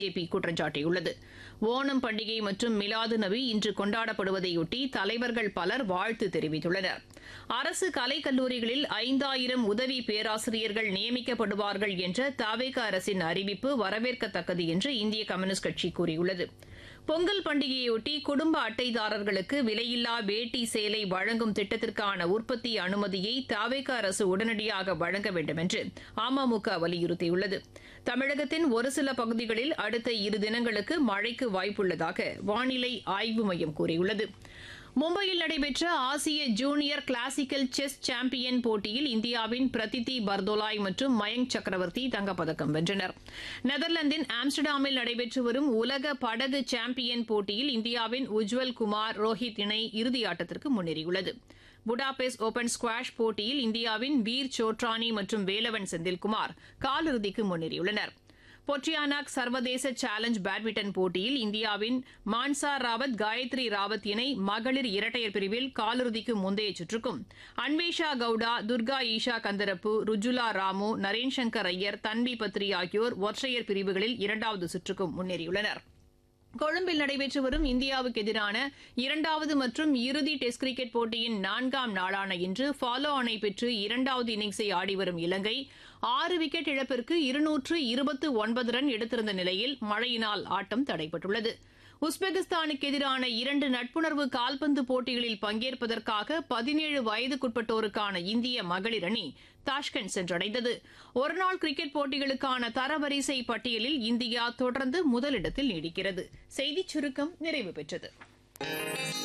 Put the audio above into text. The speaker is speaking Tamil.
பிஜேபி குற்றம் சாட்டியுள்ளது ஓணம் பண்டிகை மற்றும் மிலாது நபி இன்று கொண்டாடப்படுவதையொட்டி தலைவர்கள் பலர் வாழ்த்து தெரிவித்துள்ளனர் அரசு கலைக்கல்லூரிகளில் ஐந்தாயிரம் உதவி பேராசிரியர்கள் நியமிக்கப்படுவார்கள் என்ற தாவேக அரசின் அறிவிப்பு வரவேற்கத்தக்கது என்று இந்திய கம்யூனிஸ்ட் கட்சி கூறியுள்ளது பொங்கல் பண்டிகையொட்டி குடும்ப அட்டைதாரர்களுக்கு விலையில்லா வேட்டி சேலை வழங்கும் திட்டத்திற்கான உற்பத்தி அனுமதியை தாவேக அரசு உடனடியாக வழங்க வேண்டும் என்று அமமுக வலியுறுத்தியுள்ளது தமிழகத்தின் ஒரு சில பகுதிகளில் அடுத்த இரு தினங்களுக்கு மழைக்கு வாய்ப்புள்ளதாக வானிலை ஆய்வு மையம் கூறியுள்ளது மும்பையில் நடைபெற்ற ஆசிய ஜூனியர் கிளாசிக்கல் செஸ் சாம்பியன் போட்டியில் இந்தியாவின் பிரதிதி பர்தோலாய் மற்றும் மயங்க் சக்கரவர்த்தி தங்கப்பதக்கம் வென்றனர் நெதர்லாந்தின் ஆம்ஸ்டர்டாமில் நடைபெற்று வரும் உலக படகு சாம்பியன் போட்டியில் இந்தியாவின் உஜ்வல் குமார் ரோஹித் இணை இறுதியாட்டத்திற்கு முன்னேறியுள்ளது புடாபெஸ்ட் ஓபன் ஸ்குவாஷ் போட்டியில் இந்தியாவின் வீர் சோட்ரானி மற்றும் வேலவன் செந்தில்குமார் காலிறுதிக்கு முன்னேறியுள்ளனா் பொட்ரியானாக் சர்வதேச சேலஞ்ச் பேட்மிண்டன் போட்டியில் இந்தியாவின் மான்சா ராவத் காயத்ரி ராவத் இணை மகளிர் இரட்டையர் பிரிவில் காலிறுதிக்கு முந்தைய சுற்றுக்கும் அன்வேஷா கவுடா துர்கா ஈஷா கந்தரப்பு ருஜுலா ராமு நரேன் சங்கர் ஐயர் தன்வி பத்ரி ஆகியோர் ஒற்றையர் பிரிவுகளில் இரண்டாவது சுற்றுக்கும் முன்னேறியுள்ளனா் கொழும்பில் நடைபெற்று வரும் இந்தியாவுக்கு எதிரான இரண்டாவது மற்றும் இறுதி டெஸ்ட் கிரிக்கெட் போட்டியின் நான்காம் நாளான இன்று ஃபாலோ ஆணை பெற்று இரண்டாவது இன்னிங்ஸை ஆடிவரும் இலங்கை ஆறு விக்கெட் இழப்பிற்கு இருநூற்று இருபத்து ஒன்பது ரன் எடுத்திருந்த நிலையில் மழையினால் ஆட்டம் தடைபட்டுள்ளது உஸ்பெகிஸ்தானுக்கு எதிரான இரண்டு நட்புணர்வு கால்பந்து போட்டிகளில் பங்கேற்பதற்காக பதினேழு வயதுக்குட்பட்டோருக்கான இந்திய மகளிர் அணி தாஷ்கண்ட் சென்றடைந்தது ஒருநாள் கிரிக்கெட் போட்டிகளுக்கான தரவரிசை பட்டியலில் இந்தியா தொடர்ந்து முதலிடத்தில் நீடிக்கிறது செய்திச் சுருக்கம் நிறைவு பெற்றது